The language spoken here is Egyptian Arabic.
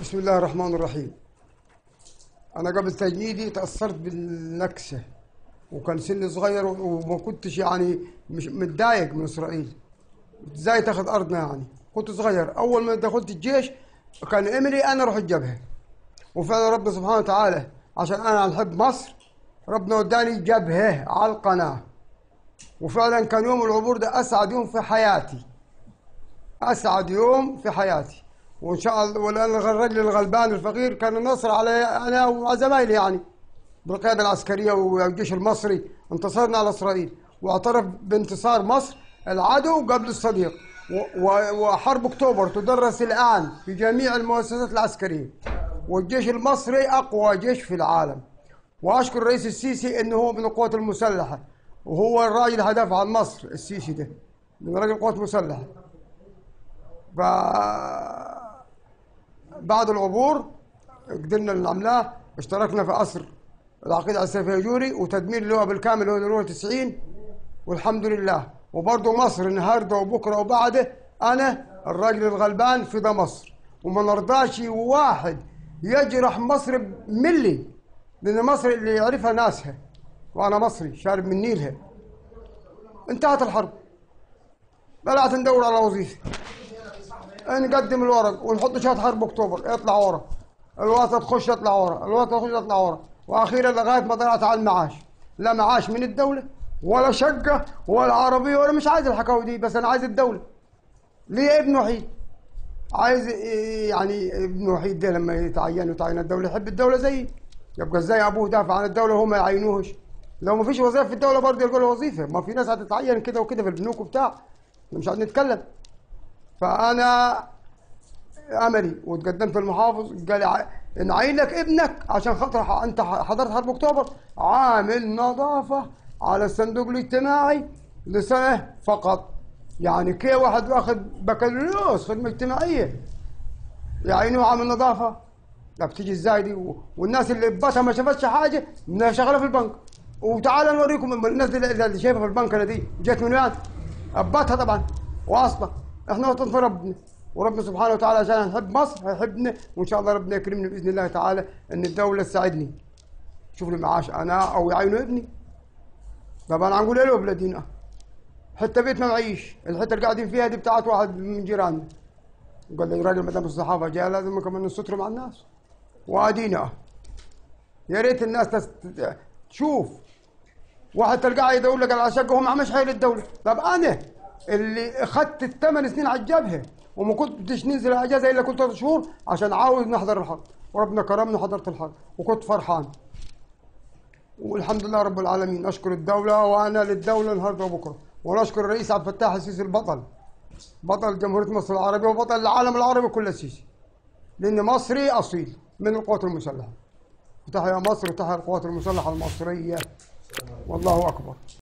بسم الله الرحمن الرحيم أنا قبل تجنيدي تأثرت بالنكسة وكان سني صغير وما كنتش يعني مش متضايق من إسرائيل إزاي تاخذ أرضنا يعني كنت صغير أول ما دخلت الجيش كان أمري أنا أروح الجبهة وفعلا ربنا سبحانه وتعالى عشان أنا نحب مصر ربنا وداني جبهة على القناة وفعلا كان يوم العبور ده أسعد يوم في حياتي اسعد يوم في حياتي وان شاء الله ولان الرجل الغلبان الفقير كان النصر علي انا وزمايلي يعني بالقياده العسكريه والجيش المصري انتصرنا على اسرائيل واعترف بانتصار مصر العدو قبل الصديق و- و- وحرب اكتوبر تدرس الان في جميع المؤسسات العسكريه والجيش المصري اقوى جيش في العالم واشكر الرئيس السيسي انه هو من القوات المسلحه وهو الراجل اللي هدافع عن مصر السيسي ده من راجل قوات مسلحه ف بعد العبور قدرنا نعملاه اشتركنا في قصر العقيدة السفيجوري وتدمير اللواء بالكامل هو اللواء 90 والحمد لله وبرضه مصر النهارده وبكره وبعده انا الراجل الغلبان في ده مصر وما نرضاش واحد يجرح مصر بملي لان مصر اللي يعرفها ناسها وانا مصري شارب من نيلها انتهت الحرب بلعت ندور على وظيفه نقدم الورق ونحط شهاده حرب اكتوبر يطلع ورا الوسط تخش يطلع ورا الوسط تخش يطلع ورا واخيرا لغايه ما طلعت على المعاش لا معاش من الدوله ولا شقه ولا عربيه ولا مش عايز الحكاوي دي بس انا عايز الدوله ليه ابن وحيد عايز إيه يعني ابن وحيد ده لما يتعين وتعين الدوله يحب الدوله زيي يبقى ازاي ابوه دافع عن الدوله وهم ما يعينوهش لو ما فيش وظيفه في الدوله برضه يلقوا له وظيفه ما في ناس هتتعين كده وكده في البنوك وبتاع مش قاعدين نتكلم فانا املي وتقدمت المحافظ قال ع- نعينك ابنك عشان خاطر ح- انت ح- حضرت حرب اكتوبر عامل نظافه على الصندوق الاجتماعي لسنه فقط يعني كي واحد واخد بكالوريوس خدمه اجتماعيه يعينوه عامل نظافه لا بتيجي ازاي دي و- والناس اللي باتها ما شافتش حاجه انها شغاله في البنك وتعال نوريكم الناس دي اللي اللي شايفها في البنك أنا دي جت من وين؟ اباتها طبعا واصله احنا وطن في ربنا وربنا سبحانه وتعالى عشان نحب مصر هيحبنا وان شاء الله ربنا يكرمني باذن الله تعالى ان الدوله تساعدني شوف لي معاش انا او يعينوا ابني طبعا هنقول له بلادينا حتى بيت ما معيش الحته اللي قاعدين فيها دي بتاعت واحد من جيراننا قال لي راجل مدام الصحافه جاء لازم كمان نستر مع الناس وادينا يا ريت الناس تس... تشوف واحد تلقاه يدور لك على شقه وهو ما عملش حاجه للدوله طب انا اللي اخذت الثمان سنين على الجبهه وما كنتش ننزل اجازه الا كل ثلاث شهور عشان عاوز نحضر الحرب وربنا كرمني وحضرت الحرب وكنت فرحان والحمد لله رب العالمين اشكر الدوله وانا للدوله النهارده وبكره ونشكر الرئيس عبد الفتاح السيسي البطل بطل جمهوريه مصر العربيه وبطل العالم العربي كله السيسي لان مصري اصيل من القوات المسلحه تحيا مصر وتحيا القوات المسلحه المصريه والله اكبر